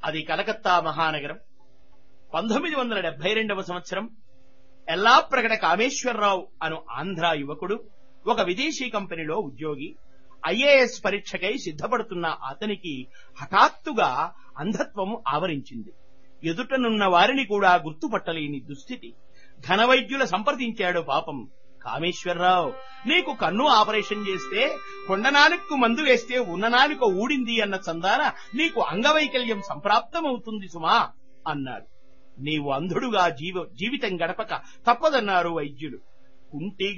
అది కలకత్తా మహానగరం పంతొమ్మిది వందల డెబ్బై రెండవ సంవత్సరం ఎల్లాప్రగడ కామేశ్వరరావు అను ఆంధ్ర యువకుడు ఒక విదేశీ కంపెనీలో ఉద్యోగి ఐఏఎస్ పరీక్షకై సిద్ధపడుతున్న అతనికి హఠాత్తుగా అంధత్వము ఆవరించింది ఎదుటనున్న వారిని కూడా గుర్తుపట్టలేని దుస్థితి ఘనవైద్యుల సంప్రదించాడు పాపం కామేశ్వరరావు నీకు కన్ను ఆపరేషన్ చేస్తే కొండనాలుకు మందు వేస్తే ఉన్న నాలుక ఊడింది అన్న చందాన నీకు అంగవైకల్యం సంప్రాప్తమవుతుంది సుమా అన్నాడు నీవు అంధుడుగా జీవ జీవితం గడపక తప్పదన్నారు వైద్యులు కుంటి